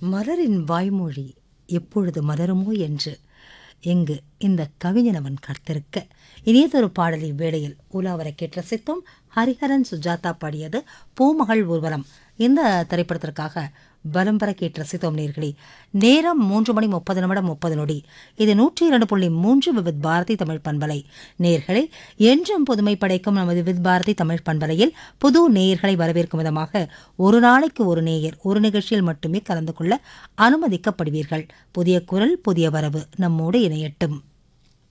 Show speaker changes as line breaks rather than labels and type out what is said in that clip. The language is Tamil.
மலரின் வாய்மொழி எப்பொழுது மலருமோ என்று எங்கு இந்த கவிஞனவன் கர்த்திருக்க இனியதொரு பாடலி வேளையில் உலாவரை கேட்டு ரசித்தோம் ஹரிஹரன் சுஜாதா பாடியது பூமகள் ஊர்வலம் இந்த திரைப்படத்திற்காக பலம் பெற கேட்டு ரசித்தோம் நேர்களே நேரம் மூன்று மணி முப்பது நிமிடம் முப்பது நொடி இது நூற்றி இரண்டு புள்ளி மூன்று விவித் பாரதி தமிழ் பண்பலை நேர்களை என்றும் புதுமை படைக்கும் நமது வித் பாரதி தமிழ் பண்பலையில் புது நேயர்களை வரவேற்கும் விதமாக ஒரு நாளைக்கு ஒரு நேயர் ஒரு நிகழ்ச்சியில் மட்டுமே கலந்து கொள்ள அனுமதிக்கப்படுவீர்கள் புதிய குரல் புதிய வரவு நம்மோடு இணையட்டும்